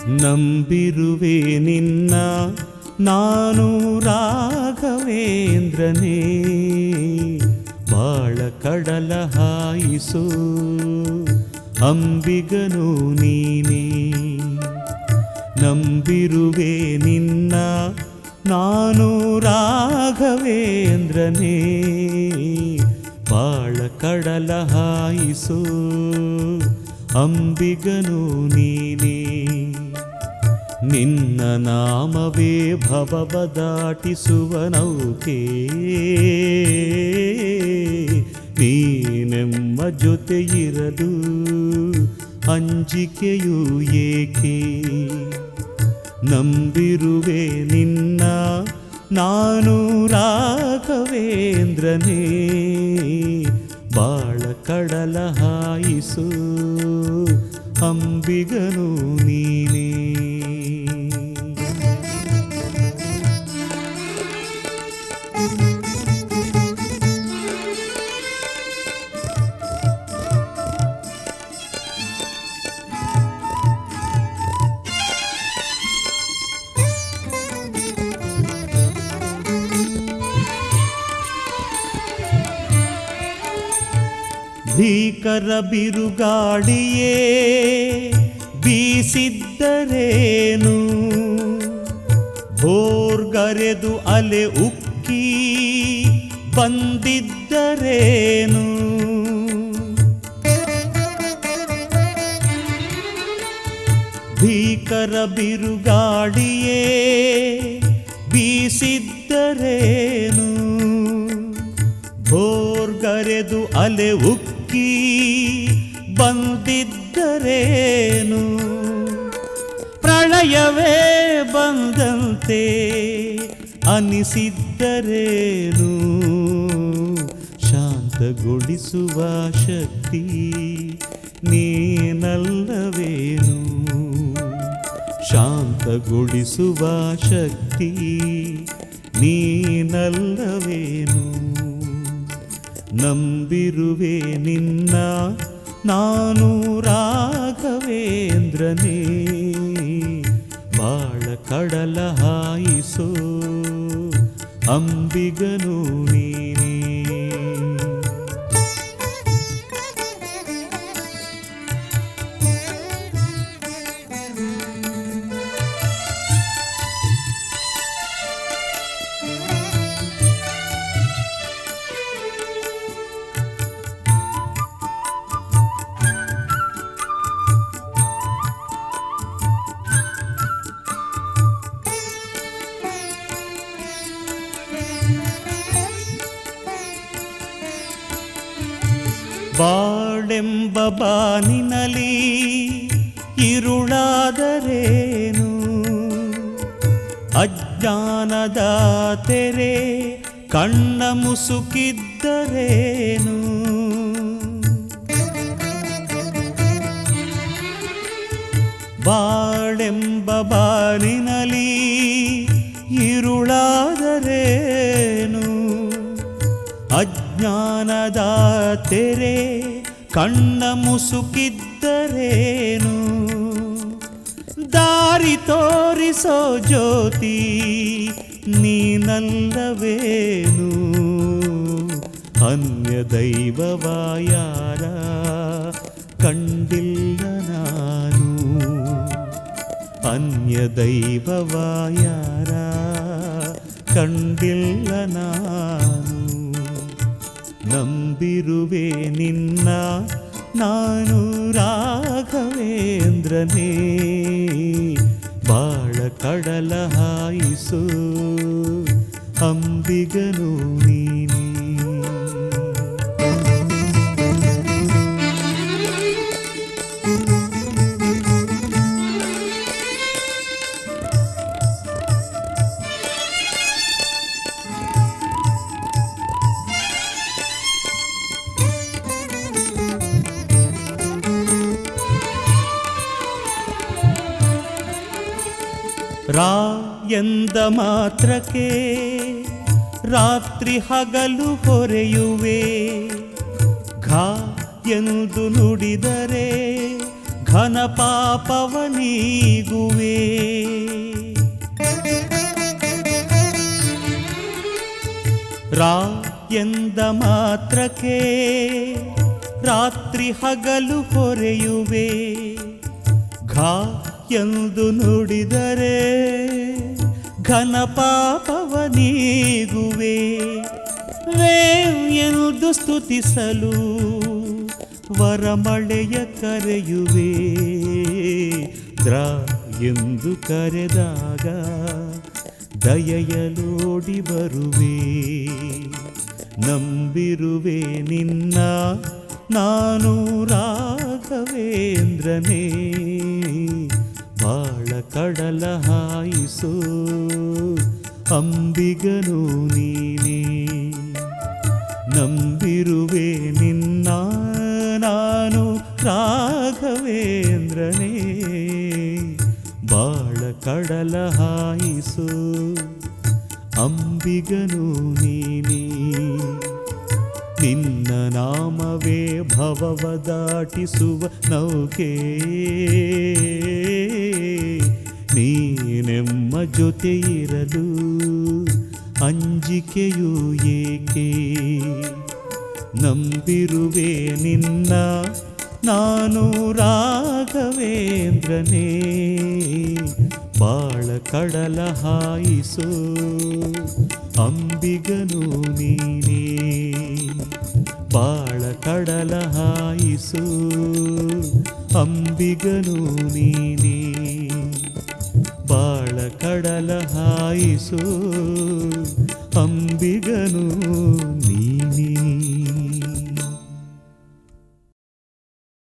ನಂಬಿರುವೆ ನಿನ್ನ ನಾನು ರಾಘವೇಂದ್ರನೇ ಬಾಳ ಕಡಲ ಹಾಯಿಸು ಅಂಬಿಗನು ನೀನೇ ನಂಬಿರುವೆ ನಿನ್ನ ನಾನು ರಾಘವೇಂದ್ರನೇ ಬಾಳ ಕಡಲ ಹಾಯಿಸು ಅಂಬಿಗನು ನೀನೇ ನಿನ್ನ ನಾಮವೇ ಭವವ ದಾಟಿಸುವ ನೌಕೆ ನೀನೆಮ್ಮ ಜೊತೆ ಇರಲು ಅಂಜಿಕೆಯು ಏಕೆ ನಂಬಿರುವೆ ನಿನ್ನ ನಾನು ರಾಘವೇಂದ್ರನೇ ಬಾಳ ಕಡಲ ಹಾಯಿಸು ಅಂಬಿಗನು ನೀನೇ ಭೀಕರ ಬಿರುಗಾಳಿಯೇ ಬೀಸಿದ್ದರೇನು ಭೋರ್ಗರೆದು ಅಲೆ ಉಕ್ಕಿ ಬಂದಿದ್ದರೇನು ಭೀಕರ ಬಿರುಗಾಳಿಯೇ ಬೀಸಿದ್ದರೇನು ಭೋರ್ಗರೆದು ಅಲೆ ಉಕ್ಕಿ ಬಂದಿದ್ದರೇನು ಪ್ರಳಯವೇ ಬಂದಂತೆ ಅನಿಸಿದ್ದರೇನು ಶಾಂತಗೊಳಿಸುವ ಶಕ್ತಿ ನೀನಲ್ಲವೇನು ಶಾಂತಗೊಳಿಸುವ ಶಕ್ತಿ ನೀನಲ್ಲವೇನು ನಂಬಿರುವೆ ನಿನ್ನ ನಾನು ರಾಘವೇಂದ್ರನೇ ಬಾಳ ಕಡಲ ಹಾಯಿಸೋ ಅಂಬಿಗನು ನೀನೇ ಬಾಳೆಂಬ ಬಾನಿನಲಿ ಇರುಳಾದರೇನು ಅಜ್ಞಾನದ ತೆರೆ ಕಣ್ಣ ಮುಸುಕಿದ್ದರೇನು ಬಾಳೆಂಬ ಬಾನಿನಲಿ ಇರುಳಾದರೇನು ಅಜ್ಞಾನದ ತೆರೆ ಕಣ್ಣ ಮುಸುಕಿದ್ದರೇನು ದಾರಿ ತೋರಿಸೋ ಜ್ಯೋತಿ ನೀನಲ್ಲವೇನು ಅನ್ಯ ದೈವವ ಯಾರ ಕಂಡಿಲ್ಲ ನಾನು ಅನ್ಯ ದೈವವ ಯಾರ ಕಂಡಿಲ್ಲ ನಾನು ನಂಬಿರುವೆ ನಿನ್ನ ನಾನು ರಾಘವೇಂದ್ರನೇ ಬಾಳ ಕಡಲ ಹಾಯಿಸು ಅಂಬಿಗನು ನೀನೇ ರಾ ಎಂದ ಮಾತ್ರಕ್ಕೆ ರಾತ್ರಿ ಹಗಲು ಹೊರೆಯುವೆ ಘಾ ಎಂದು ನುಡಿದರೆ ಘನ ಪಾಪವ ನೀಗುವೆ ರಾ ಎಂದ ಮಾತ್ರಕ್ಕೆ ರಾತ್ರಿ ಹಗಲು ಹೊರೆಯುವೆ ಘಾ ಎಂದು ನುಡಿದರೆ ಘನ ಪಾಪವ ನೀಗುವೆ ವೇ ಎಂದು ಸ್ತುತಿಸಲು ವರಮಳೆಯ ಕರೆಯುವೆ ದ್ರ ಎಂದು ಕರೆದಾಗ ದಯೆಯಲೋಡಿ ಬರುವೆ ನಂಬಿರುವೆ ನಿನ್ನ ನಾನು ರಾಘವೇಂದ್ರನೇ ಬಾಳ ಕಡಲ ಹಾಯಿಸೋ ಅಂಬಿಗನು ನೀನೇ ನಂಬಿರುವೆ ನಿನ್ನ ನಾನು ರಾಘವೇಂದ್ರನೇ ಬಾಳ ಕಡಲ ಹಾಯಿಸು ಅಂಬಿಗನು ನೀನೇ ನಿನ್ನ ನಾಮವೇ ಭವವ ದಾಟಿಸುವ ನೌಕೆ ನೀನೆಮ್ಮ ಜೊತೆ ಇರಲು ಅಂಜಿಕೆಯೂ ಏಕೆ ನಂಬಿರುವೆ ನಿನ್ನ ನಾನು ರಾಘವೇಂದ್ರನೇ ಬಾಳ ಕಡಲ ಹಾಯಿಸೋ ಅಂಬಿಗನು ನೀನೇ ಬಾಳ ಕಡಲ ಹಾಯಿಸೋ ಅಂಬಿಗನು ನೀನೇ ಬಾಳ ಕಡಲ ಹಾಯಿಸೋ ಅಂಬಿಗನು